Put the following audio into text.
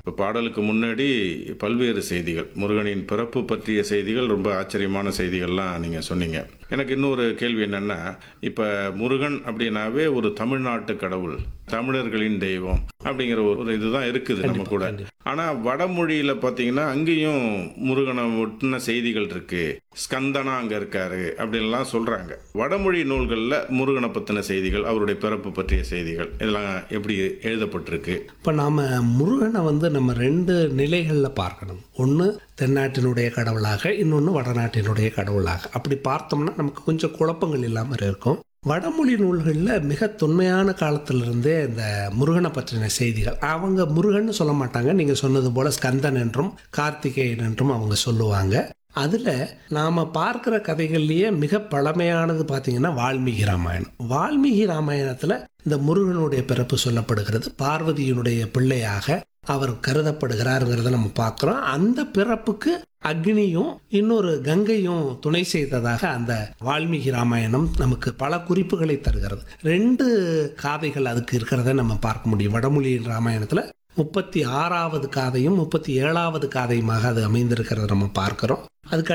இப்போ பாடலுக்கு முன்னாடி பல்வேறு செய்திகள் முருகனின் பிறப்பு பற்றிய செய்திகள் ரொம்ப ஆச்சரியமான செய்திகள்லாம் நீங்கள் சொன்னீங்க எனக்கு இன்னொரு கேள்வி என்னென்னா இப்போ முருகன் அப்படின்னாவே ஒரு தமிழ்நாட்டு கடவுள் தமிழர்களின் தெய்வம் அப்படிங்கிற ஒரு ஒரு இதுதான் இருக்குது நம்ம கூட ஆனால் வடமொழியில் பார்த்தீங்கன்னா அங்கேயும் முருகனை ஒட்டின செய்திகள் இருக்கு ஸ்கந்தனா அங்கே இருக்காரு அப்படின்லாம் சொல்கிறாங்க வடமொழி நூல்களில் முருகனை பற்றின செய்திகள் அவருடைய பிறப்பு பற்றிய செய்திகள் இதெல்லாம் எப்படி எழுதப்பட்டிருக்கு இப்போ நாம் முருகனை வந்து நம்ம ரெண்டு நிலைகளில் பார்க்கணும் ஒன்று தென்னாட்டினுடைய கடவுளாக இன்னொன்று வடநாட்டினுடைய கடவுளாக அப்படி பார்த்தோம்னா நமக்கு கொஞ்சம் குழப்பங்கள் இல்லாமல் இருக்கும் வடமொழி நூல்களில் மிக தொன்மையான காலத்திலிருந்தே இந்த முருகனை பற்றின செய்திகள் அவங்க முருகன்னு சொல்ல மாட்டாங்க நீங்கள் சொன்னது போல் ஸ்கந்தன் என்றும் கார்த்திகேயன் என்றும் அவங்க சொல்லுவாங்க அதில் நாம் பார்க்குற கதைகள்லேயே மிக பழமையானது பார்த்தீங்கன்னா வால்மீகி ராமாயணம் வால்மீகி ராமாயணத்தில் இந்த முருகனுடைய பிறப்பு சொல்லப்படுகிறது பார்வதியினுடைய பிள்ளையாக அவர் கருதப்படுகிறாருங்கிறத நம்ம பார்க்குறோம் அந்த பிறப்புக்கு அக்னியும் இன்னொரு கங்கையும் துணை செய்ததாக அந்த வால்மீகி ராமாயணம் நமக்கு பல குறிப்புகளை தருகிறது ரெண்டு காதைகள் அதுக்கு இருக்கிறத நம்ம பார்க்க முடியும் வடமொழி ராமாயணத்தில் முப்பத்தி ஆறாவது காதையும் முப்பத்தி ஏழாவது காதையுமாக அது அமைந்திருக்கிறத நம்ம பார்க்கிறோம் அதுக்கு